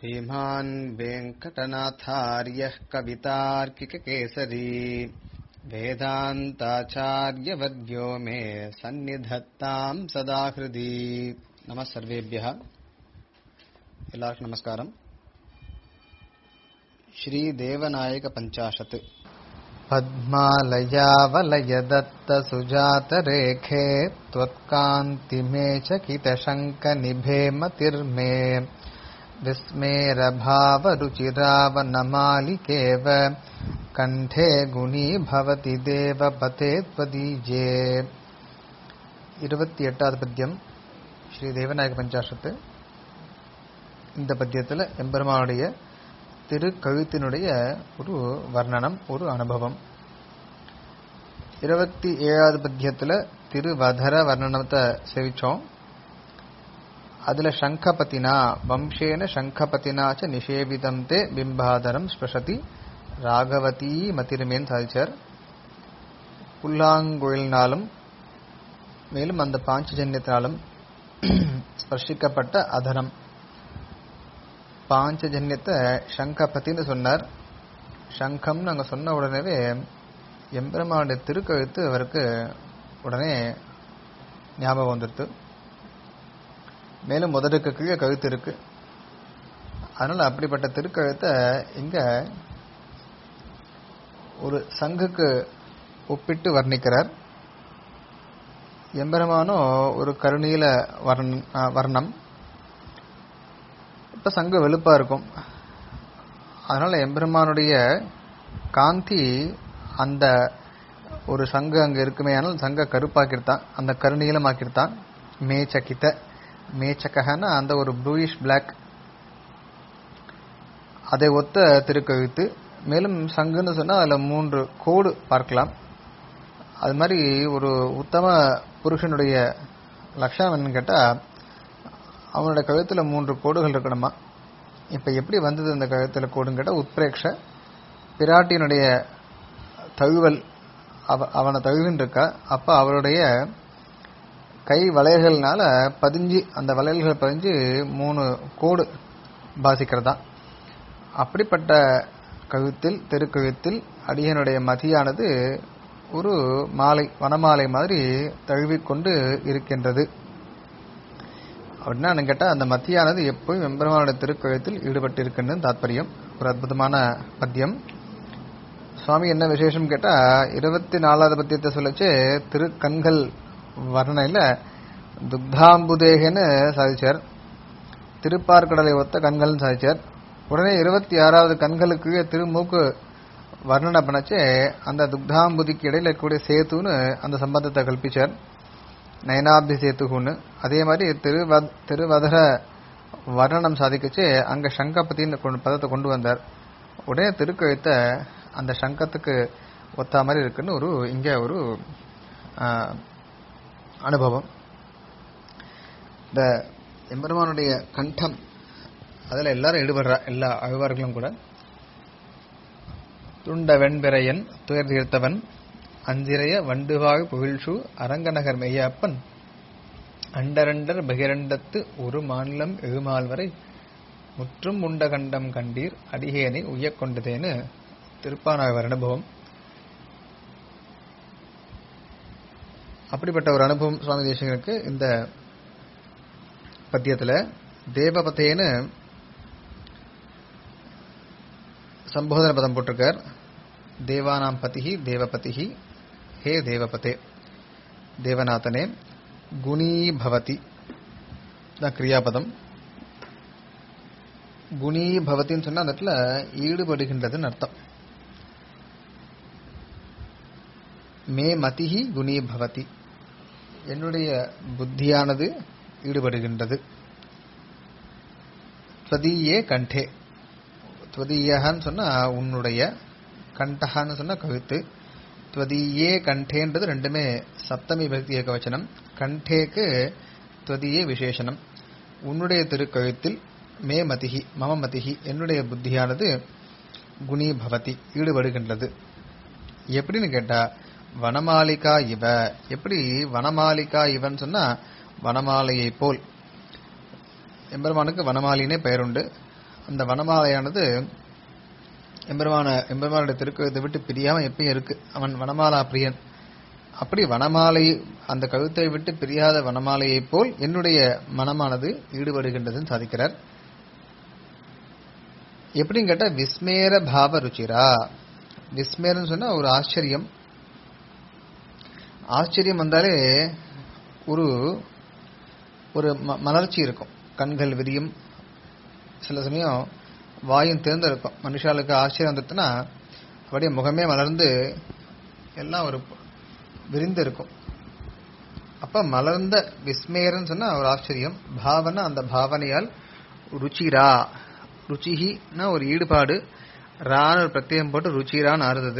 श्रीमान् वेङ्कटनाथार्यः कवितार्किककेसरी वेदान्ताचार्यवर्यो मे सन्निधत्ताम् सदा हृदि नमः सर्वेभ्यः எல்லாருக்கும் நமஸ்காரம் श्रीदेवनायकपञ्चाशत् पद्मालयावलयदत्तसुजातरेखे त्वत्कान्तिमे चकितशङ्कनिभे मतिर्मे विस्मेरभावरुचिरावनमालिकेव कण्ठे गुणी भवति देवपते त्वदीजे இருபத்தி எட்டாவது பத்தியம் ஸ்ரீ தேவநாயக பஞ்சாஷத்து இந்த பத்தியத்தில் எம்பெருமானுடைய திருக்கழுத்தினுடைய ஒரு வர்ணனம் ஒரு அனுபவம் இருபத்தி ஏழாவது பத்தியத்தில் திருவதர வர்ணனத்தை சேவிச்சோம் அதுல சங்கபதினா வம்சேன சங்கபதினாச்ச நிஷேவிதம் தே பிம்பாதரம் ஸ்பஷதி ராகவதி மதிருமேன் சாதிச்சார் புல்லாங்குழலினாலும் மேலும் அந்த பாஞ்சஜன்யத்தினாலும் ஸ்பர்ஷிக்கப்பட்ட அதரம் பாஞ்சஜன்யத்தை சங்கபத்தின்னு சொன்னார் சங்கம்னு அங்கே சொன்ன உடனே எம்பெருமானுடைய திருக்கழுத்து அவருக்கு உடனே ஞாபகம் வந்துடுது மேலும் முதலுக்கு கீழே கழுத்து இருக்கு அதனால அப்படிப்பட்ட திருக்கழுத்தை இங்க ஒரு சங்குக்கு ஒப்பிட்டு வர்ணிக்கிறார் எம்பெருமானும் ஒரு கருணீல வர்ணம் இப்ப சங்கு வெளுப்பா இருக்கும் அதனால எம்பெருமானுடைய காந்தி அந்த ஒரு சங்கு அங்க இருக்குமே ஆனால் சங்க கருப்பாக்கிருத்தான் அந்த கருநீலமாக்கிருத்தான் மேச்சக்கித்த மேச்சக்கன்னா அந்த ஒரு ப்ளூயிஷ் பிளாக் அதை ஒத்த திருக்கழுத்து மேலும் சங்குன்னு சொன்னா அதுல மூன்று கோடு பார்க்கலாம் அது மாதிரி ஒரு உத்தம புருஷனுடைய லட்சணம் என்னன்னு கேட்டா அவனோட கழுத்துல மூன்று கோடுகள் இருக்கணுமா இப்ப எப்படி வந்தது அந்த கழுத்துல கோடுன்னு கேட்டா உத்பிரேக்ஷ பிராட்டியினுடைய தழுவல் அவ அவனை தழுவின் இருக்கா அப்ப அவருடைய கை வளையல்கள்னால பதிஞ்சு அந்த வளையல்கள் பதிஞ்சு மூணு கோடு பாசிக்கிறதா அப்படிப்பட்ட கழுத்தில் தெருக்கழுத்தில் அடியனுடைய மதியானது ஒரு மாலை வனமாலை மாதிரி தழுவிக்கொண்டு இருக்கின்றது அப்படின்னா கேட்டால் அந்த மத்தியானது எப்பவும் எம்பெருமானுடைய திருக்கழுத்தில் ஈடுபட்டு இருக்குன்னு தாத்பரியம் ஒரு அற்புதமான பத்தியம் சுவாமி என்ன விசேஷம் கேட்டா இருபத்தி நாலாவது பத்தியத்தை சொல்லச்சு திரு கண்கள் வர்ணையில துக்தாம்புதேகன்னு சாதிச்சார் திருப்பார்கடலை ஒத்த கண்கள்னு சாதிச்சார் உடனே இருபத்தி ஆறாவது கண்களுக்கு திருமூக்கு வர்ணனை பண்ணச்சு அந்த துக்தாம்புதிக்கு இடையில இருக்கக்கூடிய சேத்துன்னு அந்த சம்பந்தத்தை கல்பிச்சார் நயனாப்தி சேத்துகுன்னு அதே மாதிரி திருவ திருவதர வர்ணனம் சாதிக்கச்சு அங்க சங்கபத்தின்னு பதத்தை கொண்டு வந்தார் உடனே திருக்கழுத்த அந்த சங்கத்துக்கு ஒத்தா மாதிரி இருக்குன்னு ஒரு இங்க ஒரு அனுபவம் இந்த எம்பெருமானுடைய கண்டம் அதுல எல்லாரும் ஈடுபடுறா எல்லா அழுவார்களும் கூட துண்ட வெண்பிறையன் துயர் தீர்த்தவன் அஞ்சிறைய வண்டுவாழ் புகழ்சு அரங்கநகர் மெய்யப்பன் அண்டரண்டர் பகிரண்டத்து ஒரு மாநிலம் எழுமால் வரை முற்றும் உண்ட கண்டம் கண்டீர் அடிகேனை உய்யக் கொண்டதேன்னு திருப்பானாவர் அனுபவம் அப்படிப்பட்ட ஒரு அனுபவம் சுவாமி தேசிகனுக்கு இந்த பத்தியத்துல தேவபதேன்னு சம்போதன பதம் போட்டிருக்கார் தேவானாம் பதிகி தேவபதிகி ஹே தேவபதே தேவநாதனே குணீ பவதி தான் கிரியாபதம் குணீ பவத்தின்னு சொன்னா அந்த இடத்துல ஈடுபடுகின்றதுன்னு அர்த்தம் மே மதிஹி குணீ பவதி என்னுடைய புத்தியானது ஈடுபடுகின்றது துவதீயே கண்டே துவதீயகான்னு சொன்னா உன்னுடைய கண்டகான்னு சொன்னா கழுத்து துவதீயே கண்டேன்றது ரெண்டுமே சப்தமி பக்தி ஏக வச்சனம் கண்டேக்கு துவதியே விசேஷனம் உன்னுடைய திருக்கழுத்தில் மே மதிஹி மம மதிஹி என்னுடைய புத்தியானது குணி பவதி ஈடுபடுகின்றது எப்படின்னு கேட்டா வனமாலிகா இவ எப்படி வனமாலிகா இவன் சொன்னா வனமாலையை போல் எம்பெருமானுக்கு வனமாலினே பெயருண்டு அந்த வனமாலையானது எம்பெருமான எம்பெருமானுடைய திருக்கழுத்தை விட்டு பிரியாம எப்பயும் இருக்கு அவன் வனமாலா பிரியன் அப்படி வனமாலை அந்த கழுத்தை விட்டு பிரியாத வனமாலையைப் போல் என்னுடைய மனமானது ஈடுபடுகின்றதுன்னு சாதிக்கிறார் எப்படின்னு கேட்டா விஸ்மேர பாவ ருச்சிரா விஸ்மேரன்னு சொன்னா ஒரு ஆச்சரியம் ஆச்சரியம் வந்தாலே ஒரு ஒரு ம- மலர்ச்சி இருக்கும் கண்கள் விரியும் சில சமயம் வாயும் திறந்திருக்கும் மனுஷாளுக்கு ஆச்சரியம் வந்துட்டுனா அப்படியே முகமே மலர்ந்து எல்லாம் ஒரு விரிந்து இருக்கும் அப்ப மலர்ந்த விஸ்மேரன்னு சொன்னா ஒரு ஆச்சரியம் பாவனை அந்த பாவனையால் ருச்சிரா ருச்சிஹின்னா ஒரு ஈடுபாடு ரான ஒரு பிரத்யேகம் போட்டு ருச்சிரான்னு ஆறுது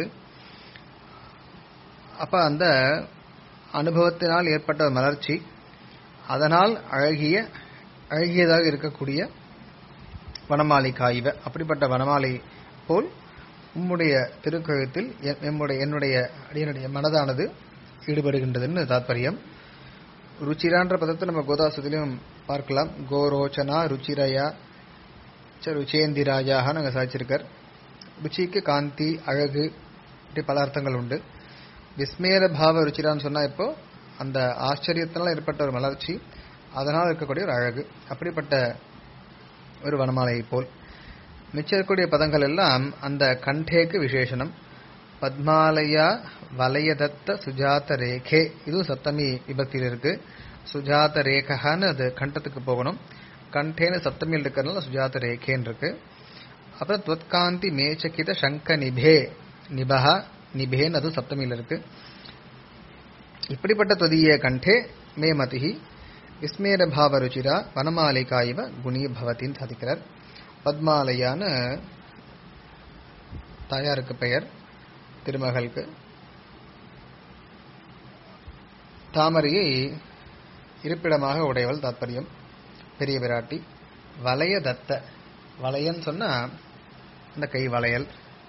அப்ப அந்த அனுபவத்தினால் ஏற்பட்ட ஒரு மலர்ச்சி அதனால் அழகிய அழகியதாக இருக்கக்கூடிய வனமாலை காய்வ அப்படிப்பட்ட வனமாலை போல் உம்முடைய திருக்கழுத்தில் எ- எம்முடைய என்னுடைய அடியனுடைய மனதானது ஈடுபடுகின்றதுன்னு தாத்பரியம் ருச்சிரான்ற பதத்தை நம்ம கோதாசத்திலையும் பார்க்கலாம் கோரோச்சனா ருச்சிரயா ச ருச்சேந்திராயாக நாங்கள் சாதிச்சிருக்கார் ருச்சிக்கு காந்தி அழகு இப்படி பல அர்த்தங்கள் உண்டு விஸ்மேர பாவ ருச்சிரான்னு சொன்னா இப்போ அந்த ஆச்சரியத்தினால் ஏற்பட்ட ஒரு மலர்ச்சி அதனால் இருக்கக்கூடிய ஒரு அழகு அப்படிப்பட்ட ஒரு வனமாலையை போல் மிச்சம் இருக்கக்கூடிய பதங்கள் எல்லாம் அந்த கண்டேக்கு விசேஷனம் பத்மாலயா வலயதத்த சுஜாத ரேகே இதுவும் சப்தமி விபக்தியில் இருக்கு சுஜாத ரேகன்னு அது கண்டத்துக்கு போகணும் கண்டேன்னு சப்தமியில் இருக்கிறதுனால சுஜாத ரேகேன்னு இருக்கு அப்புறம் துவத்காந்தி மேச்சகித சங்க நிபே நிபஹா நிபேன்னு அதுவும் சப்தமியில் இருக்கு இப்படிப்பட்ட தொதிய கண்டே மே மதிஹி விஸ்மேர பாவ ருச்சிரா வனமாலிகா இவ குணி பவத்தின்னு சாதிக்கிறார் பத்மாலயான்னு தாயாருக்கு பெயர் திருமகளுக்கு தாமரையை இருப்பிடமாக உடையவள் தாத்பரியம் பெரிய பிராட்டி வளைய தத்த வளையன்னு சொன்னா அந்த கை வளையல்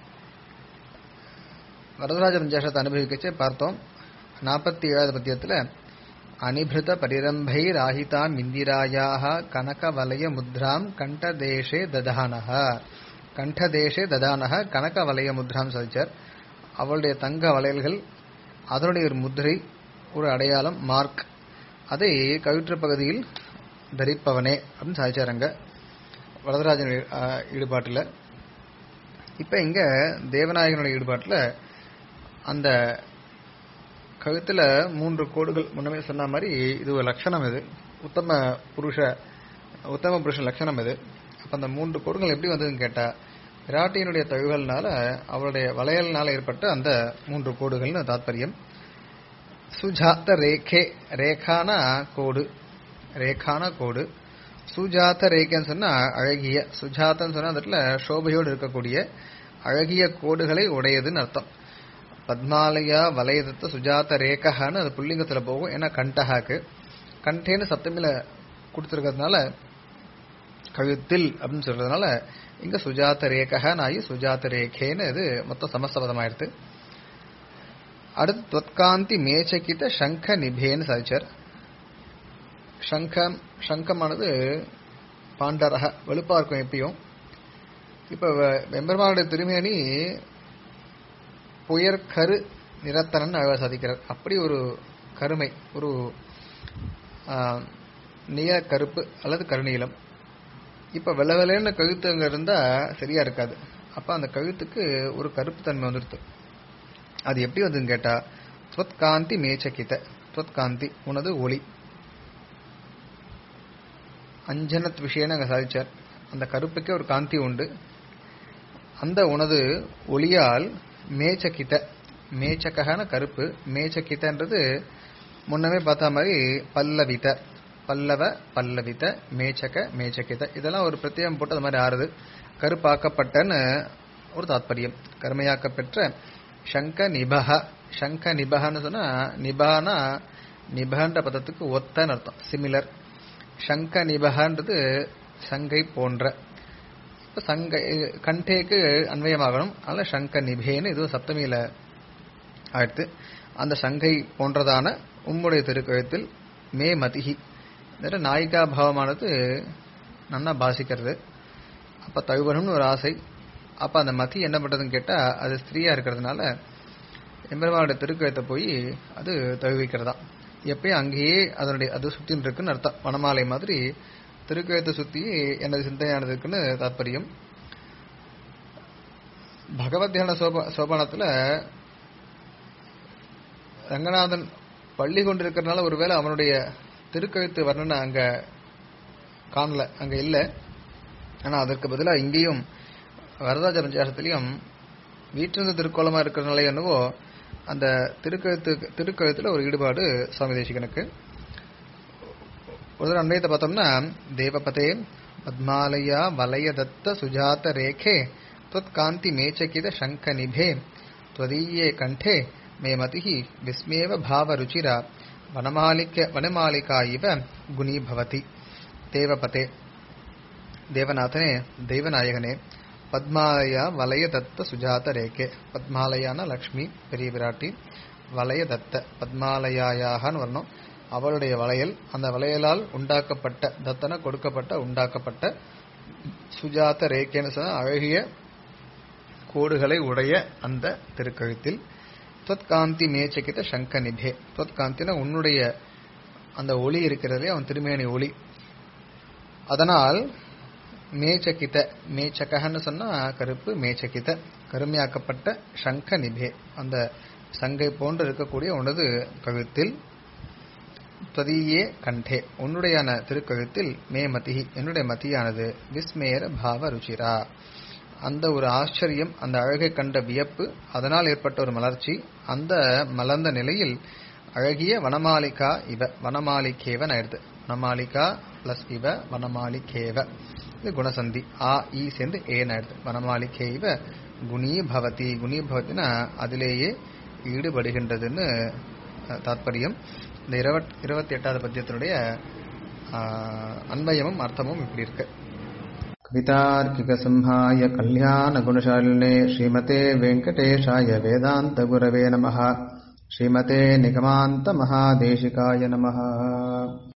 வரதராஜ பஞ்சாசத்தை அனுபவிக்கச்சே பார்த்தோம் நாற்பத்தி ஏழாவது பத்தியத்தில் அனிபிருத பரிரம்பை ராஹிதாம் இந்திராயாக கனக வலய முத்ராம் கண்டதேஷே ததானஹ கண்டதேஷே ததானஹ கனக வலய முத்ராம் சதிச்சார் அவளுடைய தங்க வளையல்கள் அதனுடைய ஒரு முத்திரை ஒரு அடையாளம் மார்க் அதை கவிற்று பகுதியில் தரிப்பவனே அப்படின்னு சாதிச்சாருங்க வரதராஜன் ஈடுபாட்டில் இப்போ இங்க தேவநாயகனுடைய ஈடுபாட்டில் அந்த கழுத்துல மூன்று கோடுகள் முன்னமே சொன்ன மாதிரி இது ஒரு லட்சணம் இது உத்தம புருஷ உத்தம புருஷ லட்சணம் இது அப்ப அந்த மூன்று கோடுகள் எப்படி வந்ததுன்னு கேட்டா விராட்டியினுடைய தழுவல்னால அவளுடைய வளையல்னால ஏற்பட்ட அந்த மூன்று கோடுகள்னு தாத்பரியம் சுஜாத்த ரேகே ரேகானா கோடு ரேகானா கோடு சுஜாத்த ரேகேன்னு சொன்னா அழகிய சுஜாத்தன்னு சொன்னா அந்த இடத்துல சோபையோடு இருக்கக்கூடிய அழகிய கோடுகளை உடையதுன்னு அர்த்தம் பத்மாலயா வலயதத்த சுஜாத ரேகஹான்னு அது புல்லிங்கத்துல போகும் ஏன்னா கண்டஹாக்கு கண்டேன்னு சப்தமில கொடுத்துருக்கிறதுனால கழுத்தில் அப்படின்னு சொல்றதுனால இங்க சுஜாத ரேகஹான்னு ஆகி சுஜாத ரேகேன்னு இது மொத்தம் சமஸ்தபதமாயிருது அடுத்து தொத்காந்தி மேச்சகித சங்க நிபேன்னு சாதிச்சார் சங்கம் சங்கமானது பாண்டரக வெளுப்பா இருக்கும் எப்பயும் இப்ப வெம்பெருமானுடைய திருமேனி புயற் கரு நிறத்தனன் அழகா சாதிக்கிறார் அப்படி ஒரு கருமை ஒரு நீல கருப்பு அல்லது கருநீலம் இப்ப வெள்ள வெள்ளைன்னு கழுத்து அங்க இருந்தா சரியா இருக்காது அப்ப அந்த கழுத்துக்கு ஒரு கருப்பு தன்மை வந்துருது அது எப்படி வந்ததுன்னு கேட்டா துவத்காந்தி மேச்சகித துவத்காந்தி உனது ஒளி அஞ்சனத் விஷயம்னு அங்க சாதிச்சார் அந்த கருப்புக்கே ஒரு காந்தி உண்டு அந்த உனது ஒளியால் மேச்சகித மேச்சகன கருப்பு மேச்சகிதன்றது முன்னமே பார்த்த மாதிரி பல்லவித பல்லவ பல்லவித மேச்சக மேச்சகித இதெல்லாம் ஒரு பிரத்யேகம் போட்டு அது மாதிரி ஆறுது கருப்பாக்கப்பட்டன்னு ஒரு தாத்பரியம் கருமையாக்கப்பெற்ற சங்க நிபக சங்க நிபகன்னு சொன்னா நிபானா நிபகன்ற பதத்துக்கு ஒத்தன்னு அர்த்தம் சிமிலர் சங்க நிபகன்றது சங்கை போன்ற இப்ப சங்க கண்டேக்கு அன்வயமாகணும் அதனால சங்க நிபேன்னு இது சப்தமியில ஆயிடுத்து அந்த சங்கை போன்றதான உம்முடைய திருக்கழுத்தில் மே மதிஹி நாயிகா பாவமானது நன்னா பாசிக்கிறது அப்ப தழுவணும்னு ஒரு ஆசை அப்ப அந்த மதி என்ன பண்றதுன்னு கேட்டா அது ஸ்திரீயா இருக்கிறதுனால எம்பெருமானோட திருக்கழுத்தை போய் அது தழுவிக்கிறதா எப்பயும் அங்கேயே அதனுடைய அது சுத்தின்னு இருக்குன்னு அர்த்தம் வனமாலை மாதிரி திருக்கழுத்தை சுத்தி எனது சிந்தையானதுக்குன்னு தாற்பயம் பகவத் தியான சோப சோபானத்துல ரங்கநாதன் பள்ளி கொண்டிருக்கிறதுனால ஒருவேளை அவனுடைய திருக்கழுத்து வர்ணனை அங்க காணல அங்க இல்ல ஆனா அதற்கு பதிலா இங்கேயும் வரதாஜ பஞ்சாசத்திலையும் வீட்டிலிருந்து திருக்கோலமா இருக்கிறதுனால என்னவோ அந்த திருக்கழுத்து திருக்கழுத்துல ஒரு ஈடுபாடு சுவாமி தேசிகனுக்கு ஒரு தடவை அன்வயத்தை பார்த்தோம்னா தேவபதே பத்மாலயா வலய தத்த சுஜாத ரேகே त्वत्कान्ति मेचकित शङ्ख निभे त्वदीये कण्ठे मे मतिः विस्मेव भावरुचिरा वनमालिक वनमालिका इव गुणी भवति देवपते தேவநாதனே தெய்வநாயகனே பத்மாலயா வலய தத்த சுஜாத ரேகே பத்மாலயான லக்ஷ்மி பெரிய விராட்டி வலய தத்த பத்மாலயாயாகன்னு வரணும் அவளுடைய வளையல் அந்த வளையலால் உண்டாக்கப்பட்ட தத்தன கொடுக்கப்பட்ட உண்டாக்கப்பட்ட சுஜாத ரேகேன்னு சொன்ன அழகிய கோடுகளை உடைய அந்த திருக்கழுத்தில் தொத்காந்தி மேச்சகித சங்க நிபே தொத்காந்தின உன்னுடைய அந்த ஒளி இருக்கிறதே அவன் திருமேனி ஒளி அதனால் மேச்சகித மேச்சகன்னு சொன்னா கருப்பு மேச்சகித கருமையாக்கப்பட்ட சங்க நிபே அந்த சங்கை போன்று இருக்கக்கூடிய உனது கழுத்தில் ததியே கண்டே உன்னுடையான திருக்கழுத்தில் மே மதி என்னுடைய மதியானது விஸ்மேர பாவ ருச்சிரா அந்த ஒரு ஆச்சரியம் அந்த அழகை கண்ட வியப்பு அதனால் ஏற்பட்ட ஒரு மலர்ச்சி அந்த மலர்ந்த நிலையில் அழகிய வனமாலிகா இவ வனமாலிகேவன் ஆயிடுது வனமாலிகா பிளஸ் இவ வனமாலிகேவ இது குணசந்தி ஆ ஈ சேர்ந்து ஏன் ஆயிடுது வனமாலிகே இவ குணீ பவதி குணீ பவத்தினா அதிலேயே ஈடுபடுகின்றதுன்னு தாத்பரியம் இந்த இருபத் இருபத்தி எட்டாவது பத்தியத்தினுடைய அன்வயமும் அர்த்தமும் இப்படி இருக்கு कवितार्किकसंहाय कल्याणगुणशालिने श्रीमते वेङ्कटेशाय वेदान्तगुरवे नमः श्रीमते निगमान्तमहादेशिकाय नमः